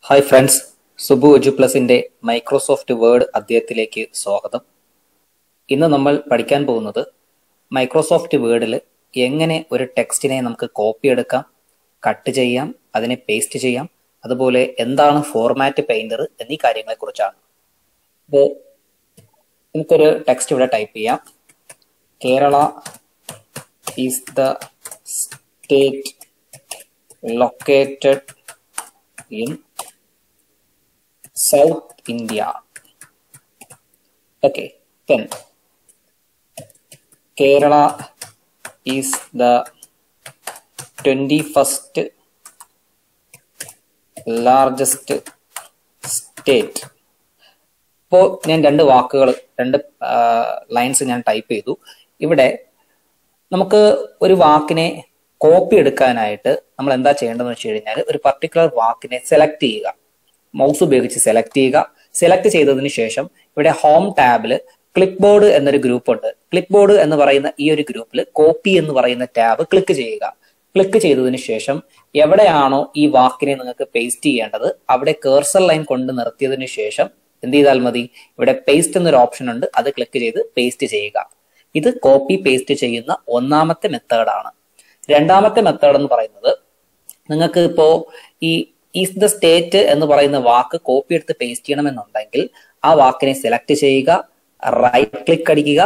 Hi friends Subu edu പ്ലസിന്റെ Microsoft Word അധ്യായത്തിലേക്ക് സ്വാഗതം ഇന്ന് നമ്മൾ പഠിക്കാൻ പോകുന്നത് മൈക്രോസോഫ്റ്റ് വേർഡിൽ എങ്ങനെ ഒരു ടെക്സ്റ്റിനെ നമുക്ക് കോപ്പി എടുക്കാം കട്ട് ചെയ്യാം അതിനെ പേസ്റ്റ് ചെയ്യാം അതുപോലെ എന്താണ് ഫോർമാറ്റ് പെയിന്റർ എന്നീ കാര്യങ്ങളെ കുറിച്ചാണ് ഇത് നമുക്കൊരു ടെക്സ്റ്റ് ഇവിടെ ടൈപ്പ് ചെയ്യാം Kerala is the state located in South India. Okay, then Kerala is the 21st largest state. ഇപ്പോൾ ഞാൻ രണ്ട് വാക്കുകൾ രണ്ട് ലൈൻസ് ഞാൻ ടൈപ്പ് ചെയ്തു ഇവിടെ നമുക്ക് ഒരു വാക്കിനെ കോപ്പി എടുക്കാനായിട്ട് നമ്മൾ എന്താ ചെയ്യേണ്ടതെന്ന് വെച്ച് കഴിഞ്ഞാൽ ഒരു പർട്ടിക്കുലർ വാക്കിനെ സെലക്ട് ചെയ്യുക മൗസ് ഉപയോഗിച്ച് സെലക്ട് ചെയ്യുക സെലക്ട് ചെയ്തതിന് ശേഷം ഇവിടെ ഹോം ടാബിൽ ക്ലിപ്പ് ബോർഡ് എന്നൊരു ഗ്രൂപ്പ് ഉണ്ട് ക്ലിപ്പ് ബോർഡ് എന്ന് പറയുന്ന ഈ ഒരു ഗ്രൂപ്പിൽ കോപ്പി എന്ന് പറയുന്ന ടാബ് ക്ലിക്ക് ചെയ്യുക ക്ലിക്ക് ചെയ്തതിന് ശേഷം എവിടെയാണോ ഈ വാക്കിനെ നിങ്ങൾക്ക് പേസ്റ്റ് ചെയ്യേണ്ടത് അവിടെ കേഴ്സർ ലൈൻ കൊണ്ട് നിർത്തിയതിനു ശേഷം എന്ത് ചെയ്താൽ മതി ഇവിടെ പേസ്റ്റ് എന്നൊരു ഓപ്ഷൻ ഉണ്ട് അത് ക്ലിക്ക് ചെയ്ത് പേസ്റ്റ് ചെയ്യുക ഇത് കോപ്പി പേസ്റ്റ് ചെയ്യുന്ന ഒന്നാമത്തെ മെത്തേഡാണ് രണ്ടാമത്തെ മെത്തേഡ് എന്ന് പറയുന്നത് നിങ്ങൾക്ക് ഇപ്പോ ഈ ഈസ് ദ സ്റ്റേറ്റ് എന്ന് പറയുന്ന വാക്ക് കോപ്പി എടുത്ത് പേസ്റ്റ് ചെയ്യണമെന്നുണ്ടെങ്കിൽ ആ വാക്കിനെ സെലക്ട് ചെയ്യുക റൈറ്റ് ക്ലിക്ക് അടിക്കുക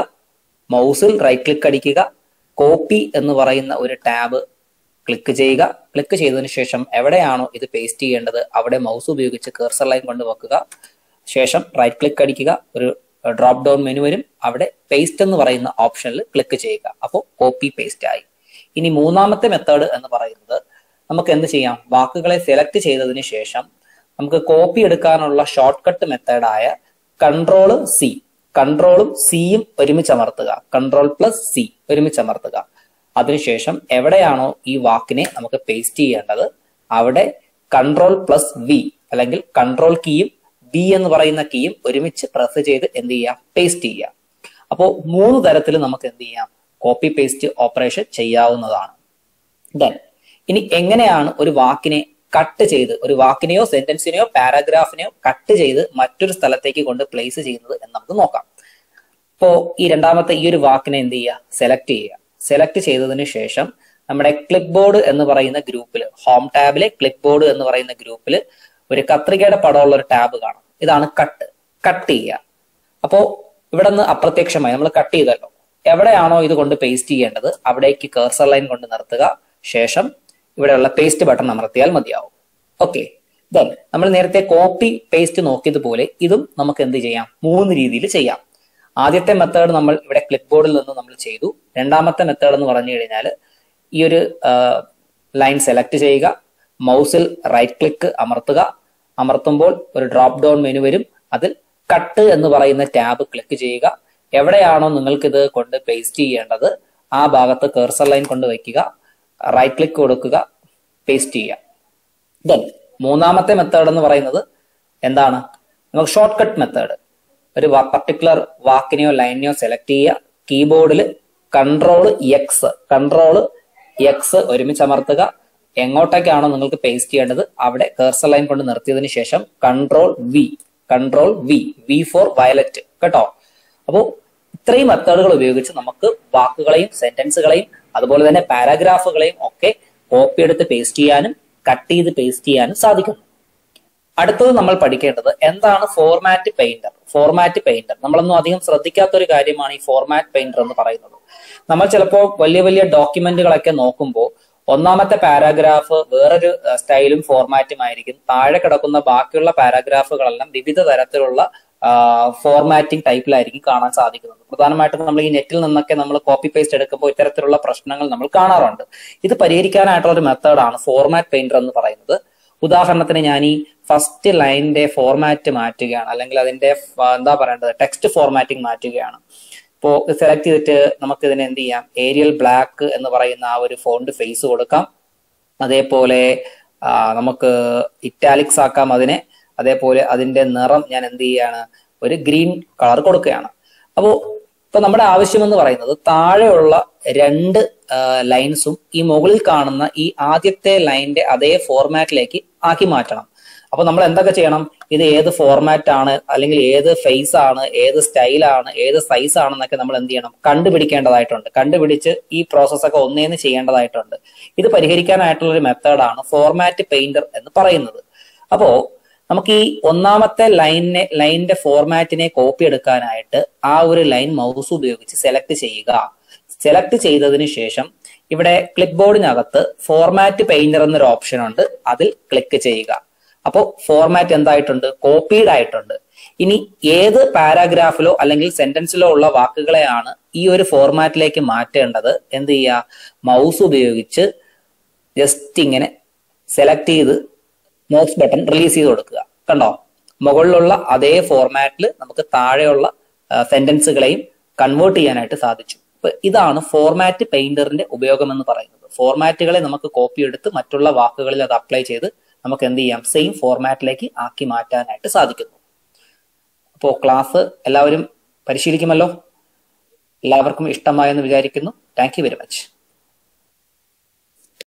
മൗസിൽ റൈറ്റ് ക്ലിക്ക് അടിക്കുക കോപ്പി എന്ന് പറയുന്ന ഒരു ടാബ് ക്ലിക്ക് ചെയ്യുക ക്ലിക്ക് ചെയ്തതിനു ശേഷം എവിടെയാണോ ഇത് പേസ്റ്റ് ചെയ്യേണ്ടത് അവിടെ മൗസ് ഉപയോഗിച്ച് കേർസർ ലൈൻ കൊണ്ട് വെക്കുക ശേഷം റൈറ്റ് ക്ലിക്ക് അടിക്കുക ഒരു ഡ്രോപ്പ് ഡൗൺ മെനു വരും അവിടെ പേസ്റ്റ് എന്ന് പറയുന്ന ഓപ്ഷനിൽ ക്ലിക്ക് ചെയ്യുക അപ്പോൾ കോപ്പി പേസ്റ്റ് ആയി ഇനി മൂന്നാമത്തെ മെത്തേഡ് എന്ന് പറയുന്നത് നമുക്ക് എന്ത് ചെയ്യാം വാക്കുകളെ സെലക്ട് ചെയ്തതിന് ശേഷം നമുക്ക് കോപ്പി എടുക്കാനുള്ള ഷോർട്ട് കട്ട് മെത്തേഡായ കൺട്രോള് സി കൺട്രോളും സിയും ഒരുമിച്ച് അമർത്തുക കൺട്രോൾ പ്ലസ് സി ഒരുമിച്ച് അമർത്തുക അതിനുശേഷം എവിടെയാണോ ഈ വാക്കിനെ നമുക്ക് പേസ്റ്റ് ചെയ്യേണ്ടത് അവിടെ കൺട്രോൾ പ്ലസ് വി അല്ലെങ്കിൽ കൺട്രോൾ കീയും ബി എന്ന് പറയുന്ന കീയും ഒരുമിച്ച് പ്രസ് ചെയ്ത് എന്ത് ചെയ്യാം പേസ്റ്റ് ചെയ്യാം അപ്പോൾ മൂന്ന് തരത്തിൽ നമുക്ക് എന്ത് ചെയ്യാം കോപ്പി പേസ്റ്റ് ഓപ്പറേഷൻ ചെയ്യാവുന്നതാണ് ദെൻ ഇനി എങ്ങനെയാണ് ഒരു വാക്കിനെ കട്ട് ചെയ്ത് ഒരു വാക്കിനെയോ സെന്റൻസിനെയോ പാരാഗ്രാഫിനെയോ കട്ട് ചെയ്ത് മറ്റൊരു സ്ഥലത്തേക്ക് കൊണ്ട് പ്ലേസ് ചെയ്യുന്നത് എന്ന് നമുക്ക് നോക്കാം ഇപ്പോ ഈ രണ്ടാമത്തെ ഈ ഒരു വാക്കിനെ എന്ത് ചെയ്യുക സെലക്ട് ചെയ്യുക സെലക്ട് ചെയ്തതിന് ശേഷം നമ്മുടെ ക്ലിപ്പ് ബോർഡ് എന്ന് പറയുന്ന ഗ്രൂപ്പിൽ ഹോം ടാബിലെ ക്ലിപ്പ് ബോർഡ് എന്ന് പറയുന്ന ഗ്രൂപ്പിൽ ഒരു കത്രികയുടെ പടമുള്ള ഒരു ടാബ് കാണും ഇതാണ് കട്ട് കട്ട് ചെയ്യുക അപ്പോ ഇവിടെ നിന്ന് അപ്രത്യക്ഷമായി നമ്മൾ കട്ട് ചെയ്തല്ലോ എവിടെയാണോ ഇത് കൊണ്ട് പേസ്റ്റ് ചെയ്യേണ്ടത് അവിടേക്ക് കേഴ്സർ ലൈൻ കൊണ്ട് നിർത്തുക ശേഷം ഇവിടെയുള്ള പേസ്റ്റ് ബട്ടൺ അമർത്തിയാൽ മതിയാവും ഓക്കെ ദെൻ നമ്മൾ നേരത്തെ കോപ്പി പേസ്റ്റ് നോക്കിയതുപോലെ ഇതും നമുക്ക് എന്ത് ചെയ്യാം മൂന്ന് രീതിയിൽ ചെയ്യാം ആദ്യത്തെ മെത്തേഡ് നമ്മൾ ഇവിടെ ക്ലിപ്പ് ബോർഡിൽ നിന്ന് നമ്മൾ ചെയ്തു രണ്ടാമത്തെ മെത്തേഡ് എന്ന് പറഞ്ഞു കഴിഞ്ഞാൽ ഈ ഒരു ലൈൻ സെലക്ട് ചെയ്യുക മൗസിൽ റൈറ്റ് ക്ലിക്ക് അമർത്തുക അമർത്തുമ്പോൾ ഒരു ഡ്രോപ്പ് ഡൗൺ മെനു വരും അതിൽ കട്ട് എന്ന് പറയുന്ന ടാബ് ക്ലിക്ക് ചെയ്യുക എവിടെയാണോ നിങ്ങൾക്ക് ഇത് കൊണ്ട് പേസ്റ്റ് ചെയ്യേണ്ടത് ആ ഭാഗത്ത് കേർസർ ലൈൻ കൊണ്ട് വയ്ക്കുക റൈറ്റ് ക്ലിക്ക് കൊടുക്കുക പേസ്റ്റ് ചെയ്യുക ദെൻ മൂന്നാമത്തെ മെത്തേഡ് എന്ന് പറയുന്നത് എന്താണ് നമുക്ക് ഷോർട്ട് കട്ട് മെത്തേഡ് ഒരു പർട്ടിക്കുലർ വാക്കിനെയോ ലൈനെയോ സെലക്ട് ചെയ്യുക കീബോർഡിൽ കൺട്രോൾ എക്സ് കൺട്രോൾ എക്സ് ഒരുമിച്ച് അമർത്തുക എങ്ങോട്ടേക്കാണോ നിങ്ങൾക്ക് പേസ്റ്റ് ചെയ്യേണ്ടത് അവിടെ കേർസർ ലൈൻ കൊണ്ട് നിർത്തിയതിനു ശേഷം control V control V V for violet കേട്ടോ അപ്പോൾ ഇത്രയും മെത്തേഡുകൾ ഉപയോഗിച്ച് നമുക്ക് വാക്കുകളെയും സെന്റൻസുകളെയും അതുപോലെ തന്നെ പാരാഗ്രാഫുകളെയും ഒക്കെ കോപ്പി എടുത്ത് പേസ്റ്റ് ചെയ്യാനും കട്ട് ചെയ്ത് പേസ്റ്റ് ചെയ്യാനും സാധിക്കുന്നു അടുത്തത് നമ്മൾ പഠിക്കേണ്ടത് എന്താണ് ഫോർമാറ്റ് പെയിന്റർ ഫോർമാറ്റ് പെയിന്റർ നമ്മളൊന്നും അധികം ശ്രദ്ധിക്കാത്ത ഒരു കാര്യമാണ് ഈ ഫോർമാറ്റ് പെയിന്റർ എന്ന് പറയുന്നത് നമ്മൾ ചിലപ്പോൾ വലിയ വലിയ ഡോക്യുമെന്റുകളൊക്കെ നോക്കുമ്പോൾ ഒന്നാമത്തെ പാരാഗ്രാഫ് വേറൊരു സ്റ്റൈലും ഫോർമാറ്റും ആയിരിക്കും താഴെ കിടക്കുന്ന ബാക്കിയുള്ള പാരാഗ്രാഫുകളെല്ലാം വിവിധ തരത്തിലുള്ള ഫോർമാറ്റിംഗ് ടൈപ്പിലായിരിക്കും കാണാൻ സാധിക്കുന്നത് പ്രധാനമായിട്ടും നമ്മൾ ഈ നെറ്റിൽ നിന്നൊക്കെ നമ്മൾ കോപ്പി പേസ്റ്റ് എടുക്കുമ്പോൾ ഇത്തരത്തിലുള്ള പ്രശ്നങ്ങൾ നമ്മൾ കാണാറുണ്ട് ഇത് പരിഹരിക്കാനായിട്ടുള്ള ഒരു മെത്തേഡാണ് ഫോർമാറ്റ് പെയിന്റർ എന്ന് പറയുന്നത് ഉദാഹരണത്തിന് ഞാൻ ഈ ഫസ്റ്റ് ലൈനിന്റെ ഫോർമാറ്റ് മാറ്റുകയാണ് അല്ലെങ്കിൽ അതിന്റെ എന്താ പറയേണ്ടത് ടെക്സ്റ്റ് ഫോർമാറ്റിംഗ് മാറ്റുകയാണ് ഇപ്പോൾ സെലക്ട് ചെയ്തിട്ട് നമുക്ക് ഇതിനെ എന്ത് ചെയ്യാം ഏരിയൽ ബ്ലാക്ക് എന്ന് പറയുന്ന ആ ഒരു ഫോണ്ട് ഫേസ് കൊടുക്കാം അതേപോലെ നമുക്ക് ഇറ്റാലിക്സ് ആക്കാം അതിനെ അതേപോലെ അതിന്റെ നിറം ഞാൻ എന്ത് ചെയ്യാണ് ഒരു ഗ്രീൻ കളർ കൊടുക്കുകയാണ് അപ്പോൾ ഇപ്പൊ നമ്മുടെ ആവശ്യം എന്ന് പറയുന്നത് താഴെയുള്ള രണ്ട് ലൈൻസും ഈ മുകളിൽ കാണുന്ന ഈ ആദ്യത്തെ ലൈനിന്റെ അതേ ഫോർമാറ്റിലേക്ക് ആക്കി മാറ്റണം അപ്പൊ നമ്മൾ എന്തൊക്കെ ചെയ്യണം ഇത് ഏത് ഫോർമാറ്റ് ആണ് അല്ലെങ്കിൽ ഏത് ഫേസ് ആണ് ഏത് സ്റ്റൈലാണ് ഏത് സൈസ് ആണെന്നൊക്കെ നമ്മൾ എന്ത് ചെയ്യണം കണ്ടുപിടിക്കേണ്ടതായിട്ടുണ്ട് കണ്ടുപിടിച്ച് ഈ പ്രോസസ് ഒക്കെ ഒന്നേന്ന് ചെയ്യേണ്ടതായിട്ടുണ്ട് ഇത് പരിഹരിക്കാനായിട്ടുള്ള ഒരു മെത്തേഡാണ് ഫോർമാറ്റ് പെയിന്റർ എന്ന് പറയുന്നത് അപ്പോ നമുക്ക് ഈ ഒന്നാമത്തെ ലൈനിനെ ലൈനിന്റെ ഫോർമാറ്റിനെ കോപ്പി എടുക്കാനായിട്ട് ആ ഒരു ലൈൻ മൗസ് ഉപയോഗിച്ച് സെലക്ട് ചെയ്യുക സെലക്ട് ചെയ്തതിന് ശേഷം ഇവിടെ ക്ലിപ്പ് ബോർഡിനകത്ത് ഫോർമാറ്റ് പെയിന്റർ എന്നൊരു ഓപ്ഷൻ ഉണ്ട് അതിൽ ക്ലിക്ക് ചെയ്യുക അപ്പോൾ ഫോർമാറ്റ് എന്തായിട്ടുണ്ട് കോപ്പീഡ് ആയിട്ടുണ്ട് ഇനി ഏത് പാരാഗ്രാഫിലോ അല്ലെങ്കിൽ സെന്റൻസിലോ ഉള്ള വാക്കുകളെയാണ് ഈ ഒരു ഫോർമാറ്റിലേക്ക് മാറ്റേണ്ടത് എന്ത് ചെയ്യുക മൗസ് ഉപയോഗിച്ച് ജസ്റ്റ് ഇങ്ങനെ സെലക്ട് ചെയ്ത് മൗസ് ബട്ടൺ റിലീസ് ചെയ്ത് കൊടുക്കുക കണ്ടോ മുകളിലുള്ള അതേ ഫോർമാറ്റിൽ നമുക്ക് താഴെയുള്ള സെന്റൻസുകളെയും കൺവേർട്ട് ചെയ്യാനായിട്ട് സാധിച്ചു അപ്പൊ ഇതാണ് ഫോർമാറ്റ് പെയിന്ററിന്റെ ഉപയോഗം എന്ന് പറയുന്നത് ഫോർമാറ്റുകളെ നമുക്ക് കോപ്പി എടുത്ത് മറ്റുള്ള വാക്കുകളിൽ അത് അപ്ലൈ ചെയ്ത് നമുക്ക് എന്ത് ചെയ്യാം സെയിം ഫോർമാറ്റിലേക്ക് ആക്കി മാറ്റാനായിട്ട് സാധിക്കുന്നു അപ്പോൾ ക്ലാസ് എല്ലാവരും പരിശീലിക്കുമല്ലോ എല്ലാവർക്കും ഇഷ്ടമായെന്ന് വിചാരിക്കുന്നു താങ്ക് യു വെരി മച്ച്